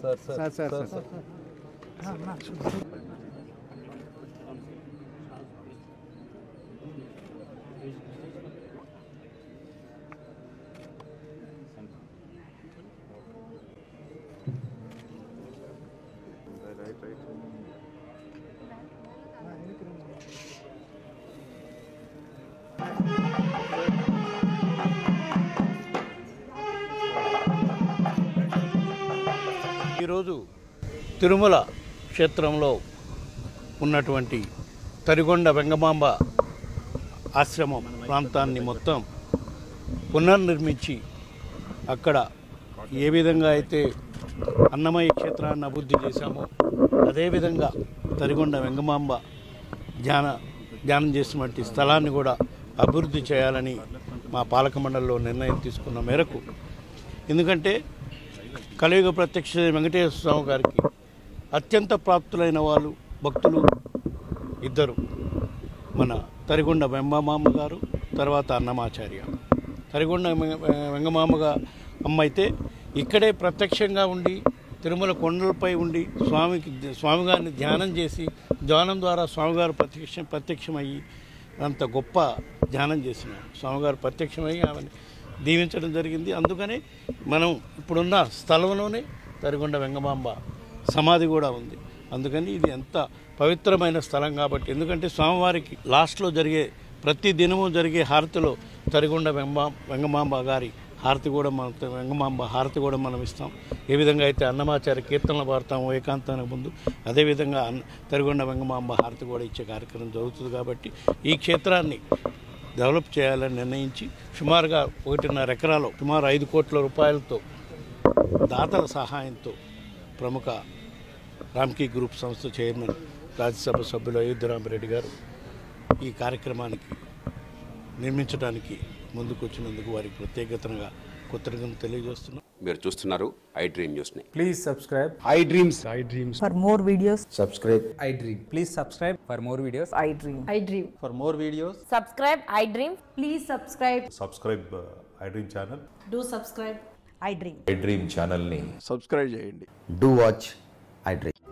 Sir sir sir sir sir ఈరోజు తిరుమల క్షేత్రంలో ఉన్నటువంటి తరిగొండ వెంగమాంబ ఆశ్రమం ప్రాంతాన్ని మొత్తం పునర్నిర్మించి అక్కడ ఏ విధంగా అయితే అన్నమయ్య క్షేత్రాన్ని అభివృద్ధి చేశామో అదేవిధంగా తరిగొండ వెంగమాంబ ధ్యాన ధ్యానం చేసినటువంటి స్థలాన్ని కూడా అభివృద్ధి చేయాలని మా పాలక మండలిలో నిర్ణయం తీసుకున్న మేరకు ఎందుకంటే కలియుగ ప్రత్యక్ష వెంకటేశ్వర స్వామి గారికి అత్యంత ప్రాప్తులైన వాళ్ళు భక్తులు ఇద్దరు మన తరిగొండ వెంగమామ గారు తర్వాత అన్నమాచార్య తరిగొండ వెంగ- వెంగమామగా అమ్మ అయితే ఇక్కడే ప్రత్యక్షంగా ఉండి తిరుమల కొండలపై ఉండి స్వామికి స్వామిగారిని ధ్యానం చేసి ధ్యానం ద్వారా స్వామిగారు ప్రత్యక్ష ప్రత్యక్షమయ్యి అంత గొప్ప ధ్యానం చేసినారు స్వామిగారు ప్రత్యక్షమయ్యి ఆమెను దీవించడం జరిగింది అందుకనే మనం ఇప్పుడున్న స్థలంలోనే తరిగొండ వెంగమాంబ సమాధి కూడా ఉంది అందుకని ఇది ఎంత పవిత్రమైన స్థలం కాబట్టి ఎందుకంటే స్వామివారికి లాస్ట్లో జరిగే ప్రతి దినము జరిగే హారతిలో తరిగొండ వెంబా వెంగమాంబ గారి హారతి కూడా మనం వెంగమాంబ హారతి కూడా మనం ఇస్తాం ఏ విధంగా అయితే అన్నమాచార్య కీర్తనలు పాడతామో ఏకాంతానికి ముందు అదేవిధంగా అన్న తరిగొండ వెంగమాంబ హారతి కూడా ఇచ్చే కార్యక్రమం జరుగుతుంది కాబట్టి ఈ క్షేత్రాన్ని డెవలప్ చేయాలని నిర్ణయించి సుమారుగా ఒకటిన్నర ఎకరాలు సుమారు ఐదు కోట్ల రూపాయలతో దాతల సహాయంతో ప్రముఖ రామ్కీ గ్రూప్ సంస్థ చైర్మన్ రాజ్యసభ సభ్యులు అయోధ్యరామరెడ్డి గారు ఈ కార్యక్రమానికి నిర్మించడానికి ముందుకు వచ్చినందుకు వారికి ప్రత్యేకతగా కృతజ్ఞతలు తెలియజేస్తున్నాం మీరు చూస్తున్నారు ఐ డ్రీమ్ న్యూస్ని Please subscribe. I dreams For more videos, subscribe I dream. Please subscribe for more videos. I dream. I dream. For more videos subscribe i dream Please subscribe. Subscribe I dream channel Do subscribe. I dream. I dream ఛానల్ని subscribe చేయండి do watch I dream